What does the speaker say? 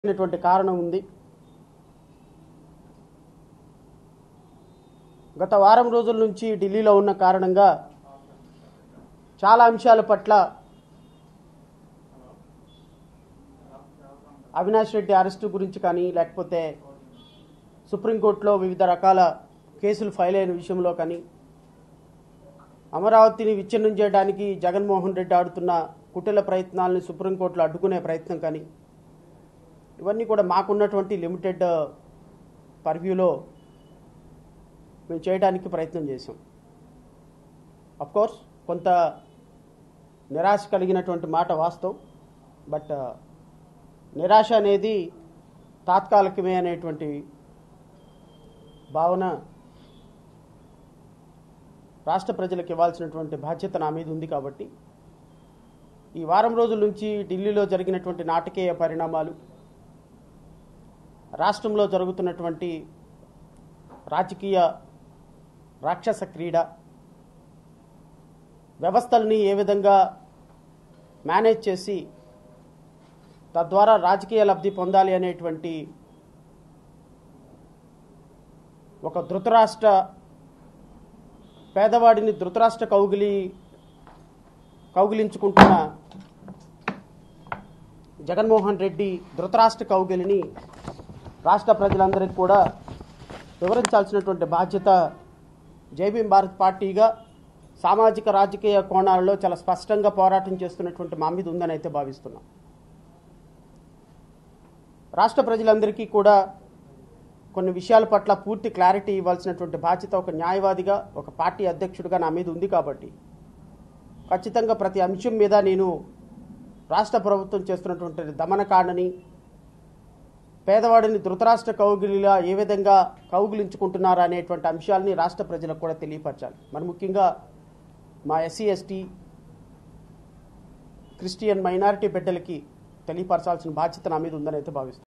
అనేటువంటి కారణం ఉంది గత వారం రోజుల నుంచి ఢిల్లీలో ఉన్న కారణంగా చాలా అంశాల పట్ల అవినాష్ రెడ్డి అరెస్టు గురించి కానీ లేకపోతే సుప్రీంకోర్టులో వివిధ రకాల కేసులు ఫైల్ అయిన విషయంలో కానీ అమరావతిని విచ్ఛిన్నం చేయడానికి జగన్మోహన్ రెడ్డి ఆడుతున్న కుటిల ప్రయత్నాలను సుప్రీంకోర్టులో అడ్డుకునే ప్రయత్నం కానీ ఇవన్నీ కూడా మాకున్నటువంటి లిమిటెడ్ పర్వ్యూలో మేము చేయడానికి ప్రయత్నం చేసాం కోర్స్ కొంత నిరాశ కలిగినటువంటి మాట వాస్తవం బట్ నిరాశ అనేది తాత్కాలికమే అనేటువంటి భావన రాష్ట్ర ప్రజలకు ఇవ్వాల్సినటువంటి బాధ్యత నా మీద ఉంది కాబట్టి ఈ వారం రోజుల నుంచి ఢిల్లీలో జరిగినటువంటి నాటకీయ పరిణామాలు రాష్ట్రంలో జరుగుతున్నటువంటి రాజకీయ రాక్షస క్రీడ వ్యవస్థల్ని ఏ విధంగా మేనేజ్ చేసి తద్వారా రాజకీయ లబ్ధి పొందాలి అనేటువంటి ఒక ధృతరాష్ట్ర పేదవాడిని ధృతరాష్ట్ర కౌగిలి కౌగిలించుకుంటున్న జగన్మోహన్ రెడ్డి ధృతరాష్ట్ర కౌగిలిని రాష్ట్ర ప్రజలందరికీ కూడా వివరించాల్సినటువంటి బాధ్యత జైభీం భారత్ పార్టీగా సామాజిక రాజకీయ కోణాలలో చాలా స్పష్టంగా పోరాటం చేస్తున్నటువంటి మా మీద ఉందని అయితే భావిస్తున్నాం రాష్ట్ర ప్రజలందరికీ కూడా కొన్ని విషయాల పట్ల పూర్తి క్లారిటీ ఇవ్వాల్సినటువంటి బాధ్యత ఒక న్యాయవాదిగా ఒక పార్టీ అధ్యక్షుడిగా నా మీద ఉంది కాబట్టి ఖచ్చితంగా ప్రతి అంశం మీద నేను రాష్ట్ర ప్రభుత్వం చేస్తున్నటువంటి దమనకాండని పేదవాడిని ధృతరాష్ట్ర కౌగిలిలా ఏ విధంగా కౌగిలించుకుంటున్నారా అనేటువంటి అంశాలని రాష్ట్ర ప్రజలకు కూడా తెలియపరచాలి మరి ముఖ్యంగా మా ఎస్సీ ఎస్టీ క్రిస్టియన్ మైనారిటీ బిడ్డలకి తెలియపరచాల్సిన బాధ్యత నా మీద ఉందని అయితే భావిస్తున్నాను